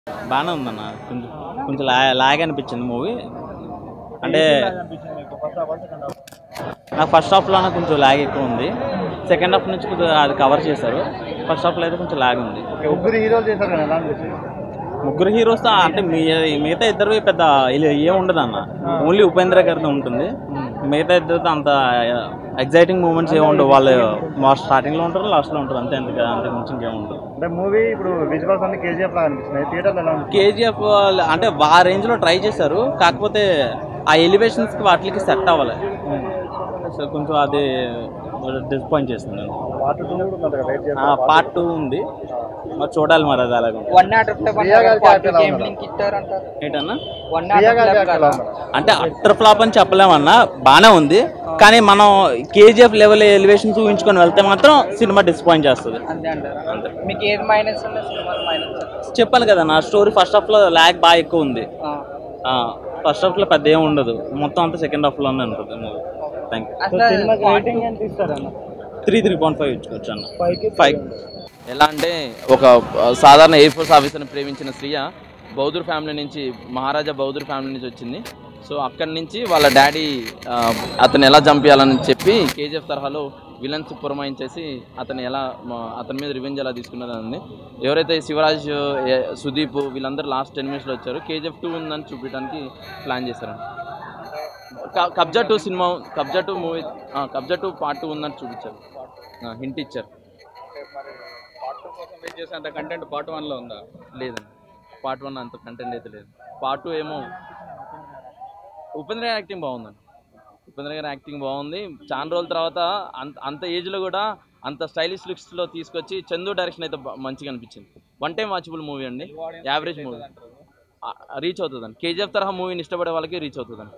బాగానే ఉందన్న కొంచెం కొంచెం లా లాగ్ అనిపించింది మూవీ అంటే నాకు ఫస్ట్ హాఫ్లోనే కొంచెం లాగ్ ఎక్కువ ఉంది సెకండ్ హాఫ్ నుంచి కొంచెం అది కవర్ చేశారు ఫస్ట్ హాఫ్లో అయితే కొంచెం లాగ్ ఉంది ముగ్గురు హీరోలు చేశారు కదా ఎలా అనిపించింది ముగ్గురు హీరోస్ అంటే మీ మిగతా ఇద్దరు పెద్ద ఇలా ఏం ఉండదు అన్న ఓన్లీ ఉపేంద్ర గారితో ఉంటుంది మిగతా ఇద్దరితో అంత ఎగ్జైటింగ్ మూమెంట్స్ ఏమి ఉండవు వాళ్ళు మా స్టార్టింగ్లో ఉంటారు లాస్ట్లో ఉంటారు అంతే అంతే అంతే కొంచెం ఇంకేం ఉండదు అంటే మూవీ ఇప్పుడు విజువల్స్ అన్ని కేజీఎఫ్ లాగా అనిపిస్తున్నాయి థియేటర్లో ఎలా అనిపిస్తుంది కేజీఎఫ్ అంటే ఆ రేంజ్లో ట్రై చేశారు కాకపోతే ఆ ఎలివేషన్స్కి వాటికి సెట్ అవ్వాలి సో కొంచెం అది డిసప్పాయింట్ చేస్తుంది పార్ట్ టూ కూడా ఉంది కదా వెయిట్ పార్ట్ టూ ఉంది మరి చూడాలి మరి అది అలాగే వన్ నాట్ ఫిఫ్టీ ప్రియా గారి character ఎలా గేమ్ ఉన్నారు? లింక్ ఇచ్చారంటారు ఏంటన్నా వన్ ప్రియా గారి నాట్ character ఎలా ఉన్నారు? అంటే అట్టర్ ఫ్లాప్ అని చెప్పలేమన్నా బాగానే ఉంది కానీ మనం కేజీఎఫ్ లెవెల్ ఎలివేషన్స్ ఊహించుకొని వెళ్తే మాత్రం సినిమా డిసప్పాయింట్ చేస్తుంది అంతే అంటారు మీకు ఏది మైనస్ ఉంది సినిమాలో మైనస్ చెప్పాను కదా నా స్టోరీ ఫస్ట్ హాఫ్లో ల్యాగ్ బాగా ఎక్కువ ఉంది ఫస్ట్ హాఫ్లో పెద్ద ఏమి ఉండదు మొత్తం అంతా సెకండ్ హాఫ్లోనే ఉంటుంది మూవీ థ్యాంక్ యూ అసలు రేటింగ్ ఎంత ఇస్తారన్న త్రీ త్రీ పాయింట్ ఫైవ్ ఇచ్చుకోవచ్చు అన్న ఫైవ్కి ఫైవ్ ఎలా అంటే ఒక ఆ, సాధారణ ఎయిర్ ఫోర్స్ ఆఫీసర్ని ప్రేమించిన శ్రీయ బౌద్ధుర్ ఫ్యామిలీ నుంచి మహారాజా బౌద్ధుర్ ఫ్యామిలీ నుంచి వచ్చింది సో అక్కడి నుంచి వాళ్ళ డాడీ ఆ, అతను ఎలా చంపేయాలని చెప్పి కేజీఎఫ్ తరహాలో విలన్స్ పురమాయించేసి అతను ఎలా మా- అతని మీద రివెంజ్ ఎలా తీసుకున్నదని ఎవరైతే శివరాజ్ ఏ, సుదీప్ వీళ్ళందరూ లాస్ట్ టెన్ మినిట్స్లో వచ్చారు కేజీఎఫ్ టూ ఉందని చూపించడానికి ప్లాన్ చేశారండి క- Kabzaa two cinema Kabzaa two movie Kabzaa two part two ఉందని చూపించారు హింట్ ఇచ్చారు అంత కంటెంట్ పార్ట్ వన్లో ఉందా లేదండి పార్ట్ వన్ అంత కంటెంట్ అయితే లేదు పార్ట్ టూ ఏమో ఉపేంద్ర గారి యాక్టింగ్ బాగుందండి ఉపేంద్ర గారి యాక్టింగ్ బాగుంది చాలా రోజుల తర్వాత అంత అంత ఏజ్లో కూడా అంత స్టైలిష్ లుక్స్లో తీసుకొచ్చి చందు డైరెక్షన్ అయితే బా- మంచిగా అనిపించింది వన్ టైం వాచబుల్ మూవీ అండి యావరేజ్ మూవీ రీచ్ అవుతుందండి కేజీఎఫ్ తరహా మూవీని ఇష్టపడే వాళ్ళకి రీచ్ అవుతుందండి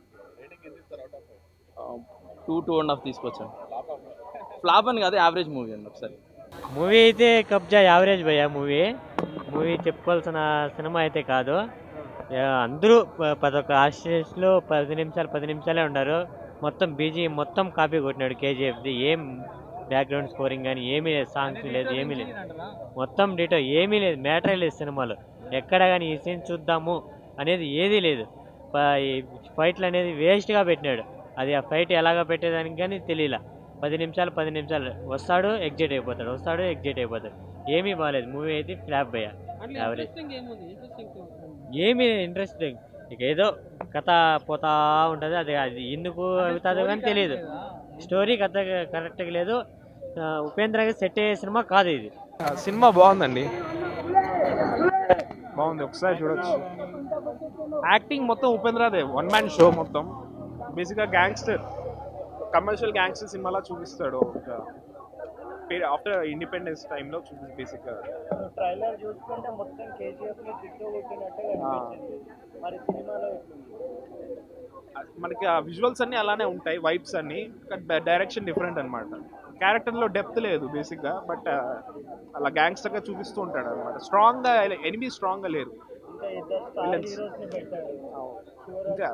టూ టూ అండ్ హాఫ్ తీసుకొచ్చాను ఫ్లాప్ అని కాదు యావరేజ్ మూవీ అండి ఒకసారి మూవీ అయితే కబ్జా యావరేజ్ భయ్యా మూవీ మూవీ చెప్పుకోవాల్సిన సినిమా అయితే కాదు యా, అందరూ ప- పదొక ఆర్టిస్టులు పది నిమిషాలు పది నిమిషాలే ఉన్నారు మొత్తం బీజీ మొత్తం కాపీ కొట్టినాడు కేజీఎఫ్ది ఏం బ్యాక్గ్రౌండ్ స్కోరింగ్ కానీ ఏమీ లేదు సాంగ్స్ లేదు ఏమీ లేదు మొత్తం డీటో ఏమీ లేదు మ్యాటరే లేదు సినిమాలో ఎక్కడ కానీ ఈ సీన్ చూద్దాము అనేది ఏదీ లేదు ప- ఈ ఫైట్లు అనేది వేస్ట్గా పెట్టినాడు అది ఆ ఫైట్ ఎలాగ పెట్టేదానికి కానీ తెలియలా పది నిమిషాలు పది నిమిషాలు వస్తాడు ఎగ్జిట్ అయిపోతాడు వస్తాడు ఎగ్జిట్ అయిపోతాడు ఏమీ బాగాలేదు మూవీ అయితే ఫ్లాప్ భయ్య యావరేజ్ ఏమీ ఇంట్రెస్టింగ్ ఇక ఏదో కథ పోతా ఉంటుంది అది అది ఎందుకు అవుతుందో కానీ తెలియదు స్టోరీ కథ కరెక్ట్గా లేదు ఆ, ఉపేంద్రకి సెట్ అయ్యే సినిమా కాదు ఇది సినిమా బాగుందండి బాగుంది ఒకసారి చూడొచ్చు యాక్టింగ్ మొత్తం ఉపేంద్రదే వన్ మ్యాన్ షో మొత్తం బేసిక్గా గ్యాంగ్స్టర్ కమర్షియల్ గ్యాంగ్స్టర్ సినిమాలా చూపిస్తాడు ఒక ఆఫ్టర్ ఇండిపెండెన్స్ టైంలో చూపి బేసిక్గా ట్రైలర్ చూసుకుంటే మొత్తం కేజీఎఫ్ లో తిట్టు కొట్టినట్టుగా అనిపించింది మరి సినిమాలో మనకి ఆ విజువల్స్ అన్నీ అలానే ఉంటాయి వైబ్స్ అన్ని డైరెక్షన్ డిఫరెంట్ అనమాట క్యారెక్టర్లో డెప్త్ లేదు బేసిక్గా బట్ అలా గ్యాంగ్స్టర్గా చూపిస్తూ ఉంటాడు అనమాట స్ట్రాంగ్గా ఎనిమి స్ట్రాంగ్గా లేరు ఇంకా ఇద్దరు స్టార్ Villains. హీరోస్ ని పెట్టాడు ఇంకా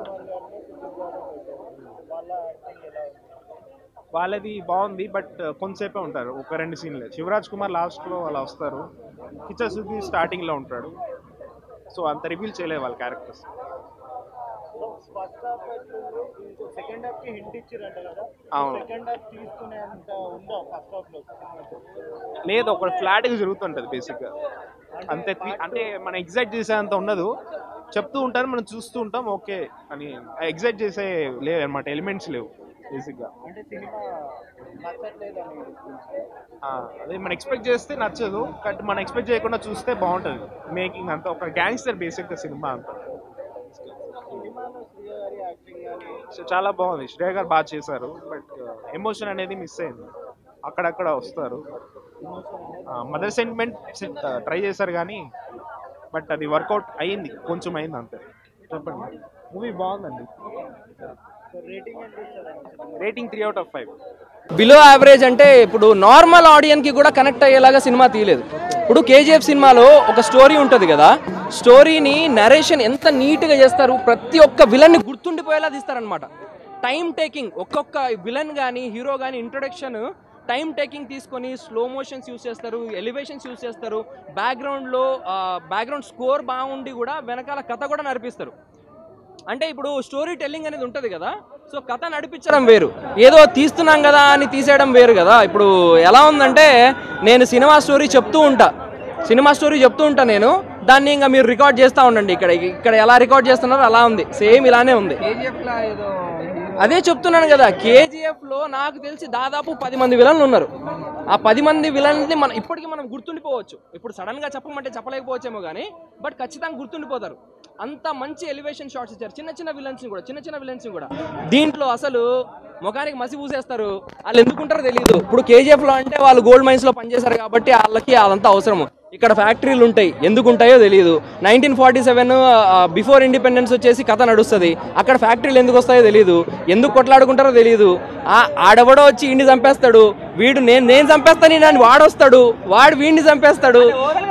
వాళ్ళ యాక్టింగ్ ఎలా ఉంది వాళ్ళది బాగుంది బట్ కొంతసేపే ఉంటారు ఒక రెండు సీన్లే శివరాజ్ కుమార్ లాస్ట్లో అలా వస్తారు కిచ్చర్ సుధీర్ స్టార్టింగ్లో ఉంటాడు సో అంత రివీల్ చేయలేదు వాళ్ళ క్యారెక్టర్స్ ఫస్ట్ హాఫ్ ఎట్లుంది సెకండ్ హాఫ్ కి హింట్ ఇచ్చిరంట కదా అవును. సెకండ్ హాఫ్ తీసుకునే అంత ఉందా ఫస్ట్ హాఫ్ లో లేదు ఒక ఫ్లాట్గా జరుగుతుంటుంది బేసిక్గా అంతే త్రీ- అంటే మనం ఎగ్జైట్ చేసేంత ఉండదు చెప్తూ ఉంటారు మనం చూస్తూ ఉంటాం ఓకే అని ఎగ్జైట్ చేసే లేవు అనమాట ఎలిమెంట్స్ లేవు బేసిక్గా అంటే సినిమా నచ్చట్లేదని ఆ, అదే మనం ఎక్స్పెక్ట్ చేస్తే నచ్చదు బట్ మనం ఎక్స్పెక్ట్ చేయకుండా చూస్తే బాగుంటుంది మేకింగ్ అంతా ఒక గ్యాంగ్స్టర్ బేసిక్గా సినిమా అంతా సినిమాలో శ్రీయ గారి యాక్టింగ్ కానీ సో చాలా బాగుంది శ్రేయ గారు బాగా చేశారు బట్ ఎమోషన్ అనేది మిస్ అయింది అక్కడక్కడ వస్తారు మదర్ సెంటిమెంట్ ట్రై చేశారు కానీ బట్ అది వర్కౌట్ అయ్యింది కొంచెం అయింది అంతే చెప్పండి మూవీ బాగుందండి రేటింగ్ ఎంత ఇస్తారండి rating three out of five below average అంటే ఇప్పుడు నార్మల్ ఆడియన్కి కూడా కనెక్ట్ అయ్యేలాగా సినిమా తీయలేదు ఇప్పుడు కేజీఎఫ్ సినిమాలో ఒక స్టోరీ ఉంటుంది కదా స్టోరీని నరేషన్ ఎంత నీట్గా చేస్తారు ప్రతి ఒక్క విలన్ని గుర్తుండిపోయేలా తీస్తారనమాట టైం టేకింగ్ ఒక్కొక్క విలన్ కానీ హీరో కానీ ఇంట్రొడక్షన్ టైం టేకింగ్ తీసుకొని స్లో మోషన్స్ యూస్ చేస్తారు ఎలివేషన్స్ యూస్ చేస్తారు బ్యాక్గ్రౌండ్లో బ్యాక్గ్రౌండ్ స్కోర్ బాగుండి కూడా వెనకాల కథ కూడా నడిపిస్తారు అంటే ఇప్పుడు స్టోరీ టెల్లింగ్ అనేది ఉంటుంది కదా సో కథ నడిపించడం వేరు ఏదో తీస్తున్నాం కదా అని తీసేయడం వేరు కదా ఇప్పుడు ఎలా ఉందంటే నేను సినిమా స్టోరీ చెప్తూ ఉంటా సినిమా స్టోరీ చెప్తూ ఉంటా నేను దాన్ని ఇంకా మీరు రికార్డ్ చేస్తూ ఉండండి ఇక్కడ ఇక్కడ ఎలా రికార్డ్ చేస్తున్నారో అలా ఉంది సేమ్ ఇలానే ఉంది అదే చెప్తున్నాను కదా కేజీఎఫ్ లో నాకు తెలిసి దాదాపు పది మంది విలన్లు ఉన్నారు ఆ పది మంది విలన్ని మనం ఇప్పటికీ మనం గుర్తుండిపోవచ్చు ఇప్పుడు సడన్ గా చెప్పమంటే చెప్పలేకపోవచ్చేమో కానీ బట్ ఖచ్చితంగా గుర్తుండిపోతారు అంత మంచి ఎలివేషన్ షాట్స్ ఇచ్చారు చిన్న చిన్న విలన్స్ కూడా చిన్న చిన్న విలన్స్ కూడా దీంట్లో అసలు ముఖానికి మసి పూసేస్తారు వాళ్ళు ఎందుకుంటారో తెలియదు ఇప్పుడు కేజీఎఫ్ లో అంటే వాళ్ళు గోల్డ్ మైన్స్ లో పనిచేశారు కాబట్టి వాళ్ళకి అదంతా అవసరము ఇక్కడ ఫ్యాక్టరీలు ఉంటాయి ఎందుకు ఉంటాయో తెలియదు nineteen forty seven before independence వచ్చేసి కథ నడుస్తుంది అక్కడ ఫ్యాక్టరీలు ఎందుకు వస్తాయో తెలియదు ఎందుకు కొట్లాడుకుంటారో తెలియదు ఆ ఆడెవడో వచ్చి ఇండి చంపేస్తాడు వీడు నేను నేను చంపేస్తాను నన్ను వాడొస్తాడు వాడు వీడిని చంపేస్తాడు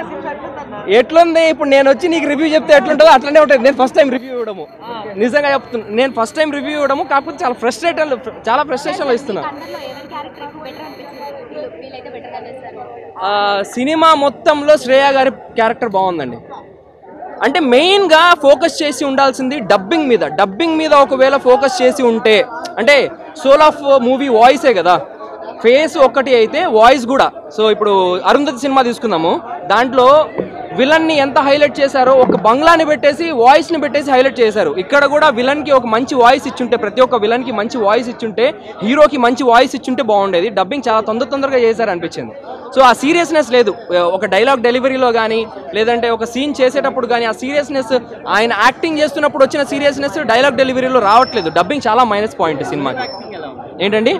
ఎట్లుంది ఇప్పుడు నేను వచ్చి నీకు రివ్యూ చెప్తే ఎట్లుంటుందో అట్లనే ఉంటుంది నేను ఫస్ట్ టైం రివ్యూ ఇవ్వడము నిజంగా చెప్తున్నా నేను ఫస్ట్ టైం రివ్యూ ఇవ్వడము కాకపోతే చాలా ఫ్రస్ట్రేషన్ చాలా ఫ్రస్ట్రేషన్లో ఇస్తున్నా అందరిలో ఎవరి క్యారెక్టర్ ఎక్కువ బెటర్ అనిపించింది వీళ్ళు వీళ్ళైతే బెటర్ అనిపిస్తారు ఆ, సినిమా మొత్తంలో శ్రేయ గారి క్యారెక్టర్ బాగుందండి అంటే మెయిన్గా ఫోకస్ చేసి ఉండాల్సింది డబ్బింగ్ మీద డబ్బింగ్ మీద ఒకవేళ ఫోకస్ చేసి ఉంటే అంటే సోల్ ఆఫ్ మూవీ వాయిసే కదా ఫేస్ ఒక్కటి అయితే వాయిస్ కూడా సో ఇప్పుడు అరుంధతి సినిమా తీసుకుందాము దాంట్లో విలన్ని ఎంత హైలైట్ చేశారో ఒక బంగ్లాని పెట్టేసి వాయిస్ని పెట్టేసి హైలైట్ చేశారు ఇక్కడ కూడా విలన్కి ఒక మంచి వాయిస్ ఇచ్చుంటే ప్రతి ఒక్క విలన్కి మంచి వాయిస్ ఇచ్చుంటే హీరోకి మంచి వాయిస్ ఇచ్చుంటే బాగుండేది డబ్బింగ్ చాలా తొందర తొందరగా చేశారు అనిపించింది సో ఆ సీరియస్నెస్ లేదు ఒక డైలాగ్ డెలివరీలో కానీ లేదంటే ఒక సీన్ చేసేటప్పుడు కానీ ఆ సీరియస్నెస్ ఆయన యాక్టింగ్ చేస్తున్నప్పుడు వచ్చిన సీరియస్నెస్ డైలాగ్ డెలివరీలో రావట్లేదు డబ్బింగ్ చాలా మైనస్ పాయింట్ సినిమాకి ఏంటండి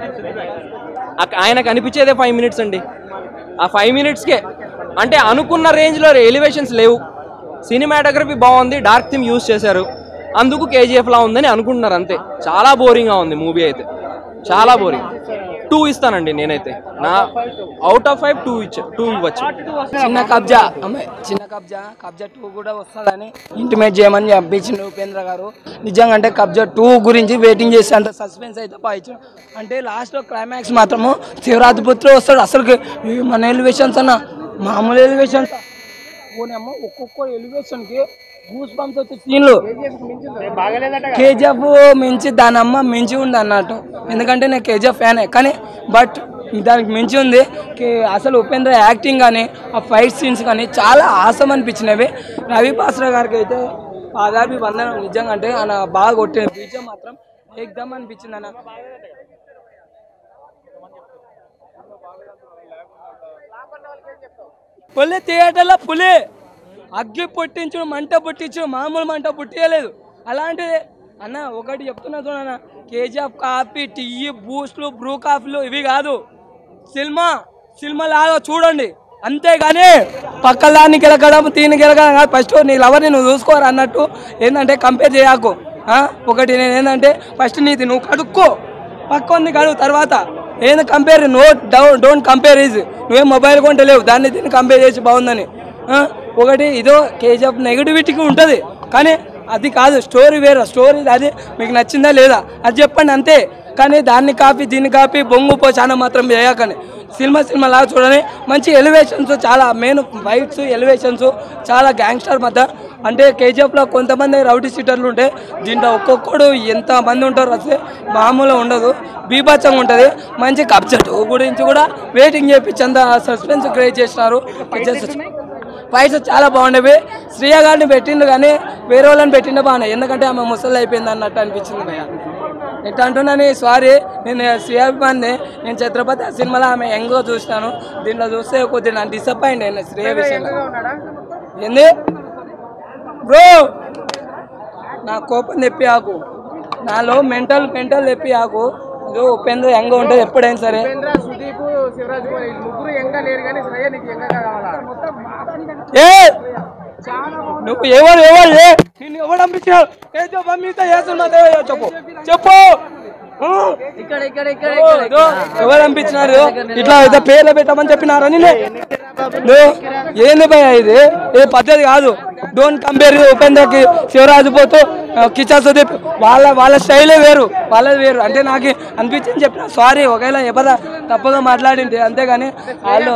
అక్క- ఆయనకు అనిపించేదే ఫైవ్ మినిట్స్ అండి ఆ ఫైవ్ మినిట్స్కే అంటే అనుకున్న రేంజ్లో ఎలివేషన్స్ లేవు సినిమాటోగ్రఫీ బాగుంది డార్క్ థీమ్ యూస్ చేశారు అందుకు కేజీఎఫ్ లా ఉందని అనుకుంటున్నారు అంతే చాలా బోరింగ్గా ఉంది మూవీ అయితే చాలా బోరింగ్ టూ ఇస్తానండి నేనైతే నా అవుట్ ఆఫ్ ఫైవ్ టూ ఇచ్చా టూ ఇవ్వచ్చు చిన్న కబ్జా అమ్మాయి చిన్న కబ్జా కబ్జా టూ కూడా వస్తుందని ఇంటిమేట్ చేయమని పంపించిండు ఉపేంద్ర గారు నిజంగా అంటే కబ్జా టూ గురించి వెయిటింగ్ చేసి అంత సస్పెన్స్ అయితే పాయించాడు అంటే లాస్ట్లో క్లైమాక్స్ మాత్రము శివరాత్రి పుత్రుడు వస్తాడు అసలు మన ఎలివేషన్స్ అన్న మామూలు ఎలివేషన్స్ పోనేమో ఒక్కొక్క ఎలివేషన్కి గూస్ బంప్స్ వచ్చే సీన్లు కేజీఎఫ్ మించి దాని అమ్మ మించి ఉంది అన్నట్టు ఎందుకంటే నేను కేజీఎఫ్ ఫ్యానే కానీ బట్ దానికి మించి ఉంది కే- అసలు ఉపేంద్ర యాక్టింగ్ కానీ ఆ ఫైట్ సీన్స్ కానీ చాలా ఆసం అనిపించినవి రవి బాస్రా గారికి అయితే పాదాభి వందనం నిజంగా అంటే ఆయన బాగా కొట్టిన బీజం మాత్రం ఏకదమ్ అనిపించింది అన్న పులి థియేటర్లో పులి అగ్గి పుట్టించు మంట పుట్టించు మామూలు మంట పుట్టియలేదు అలాంటిది అన్న ఒకటి చెప్తున్నా చూడన్న కేజీఎఫ్ కాఫీ టీ బూస్ట్లు బ్రూ కాఫీలు ఇవి కాదు సినిమా సినిమా లాగా చూడండి అంతేగాని పక్క దాన్ని గెలకడం దీన్ని గెలకడం కాదు ఫస్ట్ నీ లవర్ని నువ్వు చూసుకోరు అన్నట్టు ఏంటంటే కంపేర్ చేయకు ఆ? ఒకటి నేను ఏంటంటే ఫస్ట్ నీది నువ్వు కడుక్కో పక్క ఉంది కడుగు తర్వాత ఏంది compare no down don't compare is నువ్వేం మొబైల్ కొంటలేవు దాన్ని దీన్ని కంపేర్ చేసి బాగుందని ఆ? ఒకటి ఇదో కేజీఎఫ్ నెగిటివిటీకి ఉంటుంది కానీ అది కాదు స్టోరీ వేరే స్టోరీ అది మీకు నచ్చిందా లేదా అది చెప్పండి అంతే కానీ దాన్ని కాపీ దీన్ని కాపీ బొంగు పో చాలా మాత్రం చేయకని సినిమా సినిమా లాగా చూడని మంచి ఎలివేషన్స్ చాలా మెయిన్ ఫైట్స్ ఎలివేషన్స్ చాలా గ్యాంగ్స్టర్ మధ్య అంటే కేజీఎఫ్లో కొంతమంది రౌడీ సీటర్లు ఉంటే దీంట్లో ఒక్కొక్కడు ఎంత మంది ఉంటారు అసలు మామూలుగా ఉండదు బీభత్సంగా ఉంటుంది మంచి కబ్జెట్ గురించి కూడా వెయిటింగ్ చేయించేంత సస్పెన్స్ క్రియేట్ చేసినారు ఫైట్స్ చాలా బాగుండేవి శ్రీయ గారిని పెట్టిండు కానీ వేరే వాళ్ళని పెట్టిండే బాగున్నాయి ఎందుకంటే ఆమె ముసలి అయిపోయింది అన్నట్టు అనిపించింది భయ్య ఎట్లా అంటున్నాను సారీ నేను శ్రేయాభిమాన్ని నేను ఛత్రపతి ఆ సినిమాలో ఆమె యంగ్గా చూసినాను దీంట్లో చూస్తే కొద్దిగా నాకు డిసప్పాయింట్ అయినా శ్రేయ విషయంలో ఏంది బ్రో నా కోపం తెప్పి ఆకు నాలో మెంటల్ మెంటల్ తెప్పి ఆకు ఇదో ఉపేంద్ర యంగ్ ఉంటుంది ఎప్పుడైనా సరే ఏ నువ్వు ఎవరు ఎవరు ఏ నిన్ను ఎవరు పంపించారు ఏ చెప్పు పంపిస్తే ఏ సినిమా తె- చెప్పు చెప్పు ఇక్కడ ఇక్కడ ఇక్కడ ఎవరు పంపించినారు ఇట్లా అయితే పేర్లు పెట్టమని చెప్పినారా నిన్నే నువ్వు ఏంది భయ ఇది ఏ పద్ధతి కాదు డోంట్ కంపేర్ ఉపేంద్రకి శివరాజు పోతూ ఆ, కిచన్ సుదీప్ వాళ్ళ వాళ్ళ స్టైలే వేరు వాళ్ళది వేరు అంటే నాకు అనిపించింది చెప్పిన సారీ ఒకవేళ ఎవరా తప్పుగా మాట్లాడింటే అంతేగాని వాళ్ళు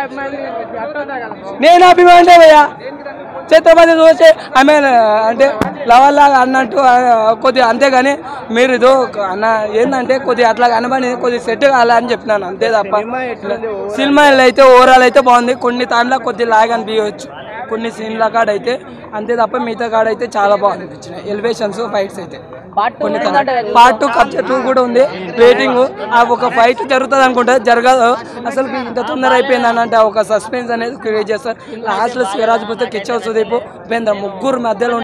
నేను అభిమానే భయ్యా ఛత్రపతి చూసి ఆమె అంటే లవల్ లాగా అన్నట్టు ఆ, కొద్దిగా అంతేగాని మీరు ఇదో అన్న ఏంటంటే కొద్దిగా అట్లా కనబడి కొద్దిగా సెట్ కాలే అని చెప్పినాను అంతే తప్ప సినిమా అయితే ఓవరాల్ అయితే బాగుంది కొన్ని దాంట్లో కొద్దిగా లాగ్ అనిపించవచ్చు కొన్ని సీన్ల కాడ అయితే అంతే తప్ప మిగతా కాడ అయితే చాలా బాగా అనిపించినాయి ఎలివేషన్స్ ఫైట్స్ అయితే కొన్ని పార్ట్ టూ కబ్జా టూ కూడా ఉంది వెయిటింగ్ ఆ ఒక ఫైట్ జరుగుతుంది అనుకుంటే జరగదు అసలు ఇంత తొందర అయిపోయింది అని అంటే ఒక సస్పెన్స్ అనేది క్రియేట్ చేస్తారు లాస్ట్ లో శివరాజ్ పోతే కిచ్చవ సుదీప్ ఉపేంద్ర ముగ్గురు మధ్యలో